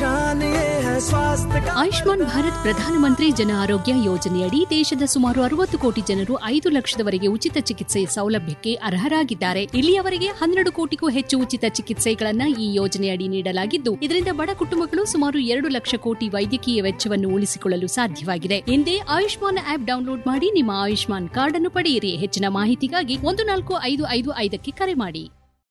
पहचान ये है स्वास्थ्य का ಆಯುಷ್ಮಾನ್ ಭಾರತ್ ಪ್ರಧಾನಮಂತ್ರಿ ಜನ ಆರೋಗ್ಯ ಯೋಜನೆಯಡಿ ದೇಶದ ಸುಮಾರು ಅರವತ್ತು ಕೋಟಿ ಜನರು ಐದು ಲಕ್ಷದವರೆಗೆ ಉಚಿತ ಚಿಕಿತ್ಸೆ ಸೌಲಭ್ಯಕ್ಕೆ ಅರ್ಹರಾಗಿದ್ದಾರೆ ಇಲ್ಲಿಯವರೆಗೆ ಹನ್ನೆರಡು ಕೋಟಿಗೂ ಹೆಚ್ಚು ಉಚಿತ ಚಿಕಿತ್ಸೆಗಳನ್ನ ಈ ಯೋಜನೆಯಡಿ ನೀಡಲಾಗಿದ್ದು ಇದರಿಂದ ಬಡ ಕುಟುಂಬಗಳು ಸುಮಾರು ಎರಡು ಲಕ್ಷ ಕೋಟಿ ವೈದ್ಯಕೀಯ ವೆಚ್ಚವನ್ನು ಉಳಿಸಿಕೊಳ್ಳಲು ಸಾಧ್ಯವಾಗಿದೆ ಹಿಂದೆ ಆಯುಷ್ಮಾನ್ ಆಪ್ ಡೌನ್ಲೋಡ್ ಮಾಡಿ ನಿಮ್ಮ ಆಯುಷ್ಮಾನ್ ಕಾರ್ಡ್ ಅನ್ನು ಪಡೆಯಿರಿ ಹೆಚ್ಚಿನ ಮಾಹಿತಿಗಾಗಿ ಒಂದು ನಾಲ್ಕು ಐದು ಐದು ಐದಕ್ಕೆ ಕರೆ ಮಾಡಿ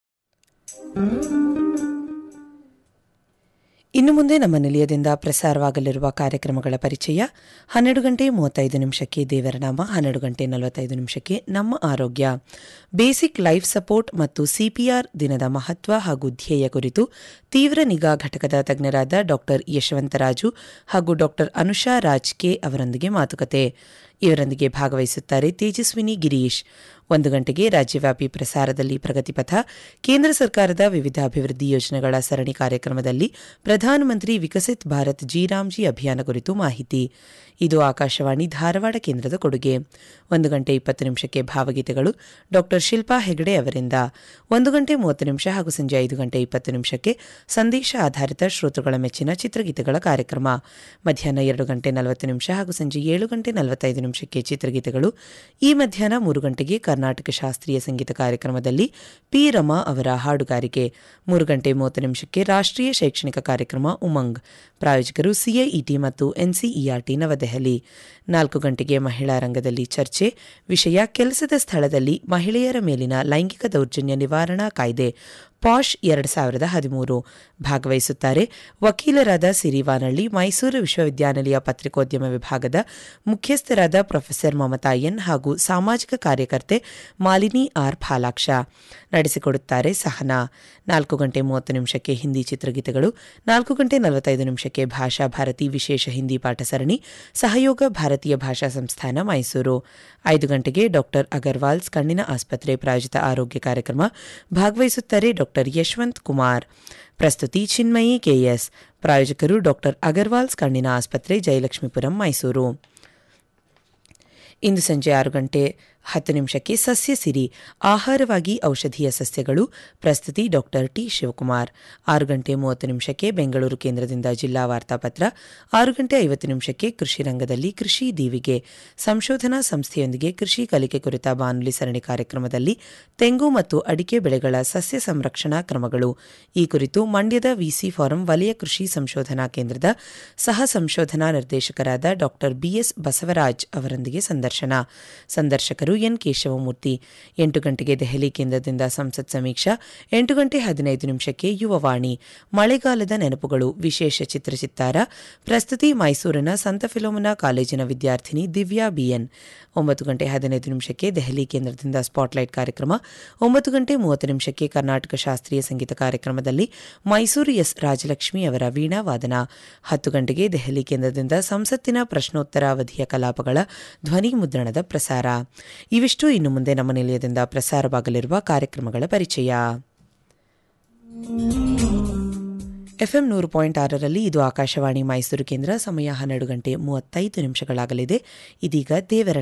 ಇನ್ನು ಮುಂದೆ ನಮ್ಮ ನಿಲಯದಿಂದ ಪ್ರಸಾರವಾಗಲಿರುವ ಕಾರ್ಯಕ್ರಮಗಳ ಪರಿಚಯ ಹನ್ನೆರಡು ಗಂಟೆ ಮೂವತ್ತೈದು ನಿಮಿಷಕ್ಕೆ ದೇವರನಾಮ ಹನ್ನೆರಡು ಗಂಟೆ ನಲವತ್ತೈದು ನಿಮಿಷಕ್ಕೆ ನಮ್ಮ ಆರೋಗ್ಯ ಬೇಸಿಕ್ ಲೈಫ್ ಸಪೋರ್ಟ್ ಮತ್ತು ಸಿಪಿಆರ್ ದಿನದ ಮಹತ್ವ ಹಾಗೂ ಧ್ಯೇಯ ಕುರಿತು ತೀವ್ರ ನಿಗಾ ಘಟಕದ ತಜ್ಞರಾದ ಡಾಕ್ಟರ್ ಯಶವಂತರಾಜು ಹಾಗೂ ಡಾಕ್ಟರ್ ಅನುಷಾ ರಾಜ್ ಕೆ ಅವರೊಂದಿಗೆ ಮಾತುಕತೆ ಇವರೊಂದಿಗೆ ಭಾಗವಹಿಸುತ್ತಾರೆ ತೇಜಸ್ವಿನಿ ಗಿರೀಶ್ ಒಂದು ಗಂಟೆಗೆ ರಾಜ್ಯವ್ಯಾಪಿ ಪ್ರಸಾರದಲ್ಲಿ ಪ್ರಗತಿಪಥ ಕೇಂದ್ರ ಸರ್ಕಾರದ ವಿವಿಧ ಅಭಿವೃದ್ಧಿ ಯೋಜನೆಗಳ ಸರಣಿ ಕಾರ್ಯಕ್ರಮದಲ್ಲಿ ಪ್ರಧಾನಮಂತ್ರಿ ವಿಕಸಿತ್ ಭಾರತ್ ಜಿರಾಮ್ಜಿ ಅಭಿಯಾನ ಕುರಿತು ಮಾಹಿತಿ ಇದು ಆಕಾಶವಾಣಿ ಧಾರವಾಡ ಕೇಂದ್ರದ ಕೊಡುಗೆ ಒಂದು ಗಂಟೆ ಇಪ್ಪತ್ತು ನಿಮಿಷಕ್ಕೆ ಭಾವಗೀತೆಗಳು ಡಾಕ್ಟರ್ ಶಿಲ್ಪಾ ಹೆಗಡೆ ಅವರಿಂದ ಒಂದು ಗಂಟೆ ಮೂವತ್ತು ನಿಮಿಷ ಹಾಗೂ ಸಂಜೆ ಐದು ಗಂಟೆ ಇಪ್ಪತ್ತು ನಿಮಿಷಕ್ಕೆ ಸಂದೇಶ ಆಧಾರಿತ ಶ್ರೋತೃಗಳ ಮೆಚ್ಚಿನ ಚಿತ್ರಗೀತೆಗಳ ಕಾರ್ಯಕ್ರಮ ಮಧ್ಯಾಹ್ನ ಎರಡು ಗಂಟೆ ನಲವತ್ತು ನಿಮಿಷ ಹಾಗೂ ಸಂಜೆ ಏಳು ಗಂಟೆ ನಲವತ್ತೈದು ನಿಮಿಷಕ್ಕೆ ಚಿತ್ರಗೀತೆಗಳು ಈ ಮಧ್ಯಾಹ್ನ ಮೂರು ಗಂಟೆಗೆ ಕರ್ನಾಟಕ ಶಾಸ್ತ್ರೀಯ ಸಂಗೀತ ಕಾರ್ಯಕ್ರಮದಲ್ಲಿ ಪಿ ರಮಾ ಅವರ ಹಾಡುಗಾರಿಕೆ ಮೂರು ಗಂಟೆ ಮೂವತ್ತು ನಿಮಿಷಕ್ಕೆ ರಾಷ್ಟ್ರೀಯ ಶೈಕ್ಷಣಿಕ ಕಾರ್ಯಕ್ರಮ ಉಮಂಗ್ ಪ್ರಾಯೋಜಕರು ಸಿಐಇಟಿ ಮತ್ತು ಎನ್ಸಿಇಆರ್ಟಿ ನವದೆಹಲಿ ನಾಲ್ಕು ಗಂಟೆಗೆ ಮಹಿಳಾ ರಂಗದಲ್ಲಿ ಚರ್ಚೆ ವಿಷಯ ಕೆಲಸದ ಸ್ಥಳದಲ್ಲಿ ಮಹಿಳೆಯರ ಮೇಲಿನ ಲೈಂಗಿಕ ದೌರ್ಜನ್ಯ ನಿವಾರಣಾ ಕಾಯ್ದೆ ಪಾಶ್ ಎರಡು ಸಾವಿರದ ಹದಿಮೂರು ಭಾಗವಹಿಸುತ್ತಾರೆ ವಕೀಲರಾದ ಸಿರಿವಾನಳ್ಳಿ ಮೈಸೂರು ವಿಶ್ವವಿದ್ಯಾನಿಲಯ ಪತ್ರಿಕೋದ್ಯಮ ವಿಭಾಗದ ಮುಖ್ಯಸ್ಥರಾದ ಪ್ರೊಫೆಸರ್ ಮಮತಾ ಎನ್ ಹಾಗೂ ಸಾಮಾಜಿಕ ಕಾರ್ಯಕರ್ತೆ ಮಾಲಿನಿ ಆರ್ ಫಾಲಾಕ್ಷ ನಡೆಸಿಕೊಡುತ್ತಾರೆ ಸಹನಾ ನಾಲ್ಕು ಗಂಟೆ ಮೂವತ್ತು ನಿಮಿಷಕ್ಕೆ ಹಿಂದಿ ಚಿತ್ರಗೀತೆಗಳು ನಾಲ್ಕು ಗಂಟೆ ನಲವತ್ತೈದು ನಿಮಿಷಕ್ಕೆ ಭಾಷಾ ಭಾರತಿ ವಿಶೇಷ ಹಿಂದಿ ಪಾಠ ಸರಣಿ ಸಹಯೋಗ ಭಾರತೀಯ ಭಾಷಾ ಸಂಸ್ಥಾನ ಮೈಸೂರು ಐದು ಗಂಟೆಗೆ ಡಾಕ್ಟರ್ ಅಗರ್ವಾಲ್ಸ್ ಕಣ್ಣಿನ ಆಸ್ಪತ್ರೆ ಪ್ರಾಯೋಜಿತ ಆರೋಗ್ಯ ಕಾರ್ಯಕ್ರಮ ಭಾಗವಹಿಸುತ್ತಾರೆ ಡಾಕ್ಟರ್ ಯಶವಂತ್ ಕುಮಾರ್ ಪ್ರಸ್ತುತಿ ಚಿನ್ಮಯಿ ಕೆಎಸ್ ಪ್ರಾಯೋಜಕರು ಡಾಕ್ಟರ್ ಅಗರ್ವಾಲ್ಸ್ ಕಣ್ಣಿನ ಆಸ್ಪತ್ರೆ ಜಯಲಕ್ಷ್ಮೀಪುರಂ ಮೈಸೂರು ಇಂದು ಸಂಜೆ ಆರು ಗಂಟೆ ಹತ್ತು ನಿಮಿಷಕ್ಕೆ ಸಸ್ಯ ಸಿರಿ ಆಹಾರವಾಗಿ ಔಷಧೀಯ ಸಸ್ಯಗಳು ಪ್ರಸ್ತುತಿ ಡಾಕ್ಟರ್ ಟಿ ಶಿವಕುಮಾರ್ ಆರು ಗಂಟೆ ಮೂವತ್ತು ನಿಮಿಷಕ್ಕೆ ಬೆಂಗಳೂರು ಕೇಂದ್ರದಿಂದ ಜಿಲ್ಲಾ ವಾರ್ತಾಪತ್ರ ಆರು ಗಂಟೆ ಐವತ್ತು ನಿಮಿಷಕ್ಕೆ ಕೃಷಿ ರಂಗದಲ್ಲಿ ಕೃಷಿ ದೀವಿಗೆ ಸಂಶೋಧನಾ ಸಂಸ್ಥೆಯೊಂದಿಗೆ ಕೃಷಿ ಕಲಿಕೆ ಕುರಿತ ಬಾನುಲಿ ಸರಣಿ ಕಾರ್ಯಕ್ರಮದಲ್ಲಿ ತೆಂಗು ಮತ್ತು ಅಡಿಕೆ ಬೆಳೆಗಳ ಸಸ್ಯ ಸಂರಕ್ಷಣಾ ಕ್ರಮಗಳು ಈ ಕುರಿತು ಮಂಡ್ಯದ ವಿಸಿ ಫಾರಂ ವಲಯ ಕೃಷಿ ಸಂಶೋಧನಾ ಕೇಂದ್ರದ ಸಹ ಸಂಶೋಧನಾ ನಿರ್ದೇಶಕರಾದ ಡಾಕ್ಟರ್ ಬಿಎಸ್ ಬಸವರಾಜ್ ಅವರೊಂದಿಗೆ ಸಂದರ್ಶನ ಸಂದರ್ಶಕರು ಎನ್ ಕೇಶವಮೂರ್ತಿ ಎಂಟು ಗಂಟೆಗೆ ದೆಹಲಿ ಕೇಂದ್ರದಿಂದ ಸಂಸತ್ ಸಮೀಕ್ಷಾ ಎಂಟು ಗಂಟೆ ಹದಿನೈದು ನಿಮಿಷಕ್ಕೆ ಯುವವಾಣಿ ಮಳೆಗಾಲದ ನೆನಪುಗಳು ವಿಶೇಷ ಚಿತ್ರಚಿತ್ತಾರ ಪ್ರಸ್ತುತಿ ಮೈಸೂರಿನ ಸಂತ ಫಿಲೋಮನಾ ಕಾಲೇಜಿನ ವಿದ್ಯಾರ್ಥಿನಿ ದಿವ್ಯಾ ಬಿಎನ್ ಒಂಬತ್ತು ಗಂಟೆ ಹದಿನೈದು ನಿಮಿಷಕ್ಕೆ ದೆಹಲಿ ಕೇಂದ್ರದಿಂದ ಸ್ಪಾಟ್ಲೈಟ್ ಕಾರ್ಯಕ್ರಮ ಒಂಬತ್ತು ಗಂಟೆ ಮೂವತ್ತು ನಿಮಿಷಕ್ಕೆ ಕರ್ನಾಟಕ ಶಾಸ್ತ್ರೀಯ ಸಂಗೀತ ಕಾರ್ಯಕ್ರಮದಲ್ಲಿ ಮೈಸೂರು ಎಸ್ ರಾಜಲಕ್ಷ್ಮಿ ಅವರ ವೀಣಾ ವಾದನ ಹತ್ತು ಗಂಟೆಗೆ ದೆಹಲಿ ಕೇಂದ್ರದಿಂದ ಸಂಸತ್ತಿನ ಪ್ರಶ್ನೋತ್ತರ ಅವಧಿಯ ಕಲಾಪಗಳ ಧ್ವನಿ ಮುದ್ರಣದ ಪ್ರಸಾರ ಇವಿಷ್ಟು ಇನ್ನು ಮುಂದೆ ನಮ್ಮ ನಿಲಯದಿಂದ ಪ್ರಸಾರವಾಗಲಿರುವ ಕಾರ್ಯಕ್ರಮಗಳ ಪರಿಚಯ ಎಫ್ಎಂ ನೂರು ಪಾಯಿಂಟ್ ಆರರಲ್ಲಿ ಇದು ಆಕಾಶವಾಣಿ ಮೈಸೂರು ಕೇಂದ್ರ ಸಮಯ ಹನ್ನೆರಡು ಗಂಟೆ ಮೂವತ್ತೈದು ನಿಮಿಷಗಳಾಗಲಿದೆ ಇದೀಗ ದೇವರ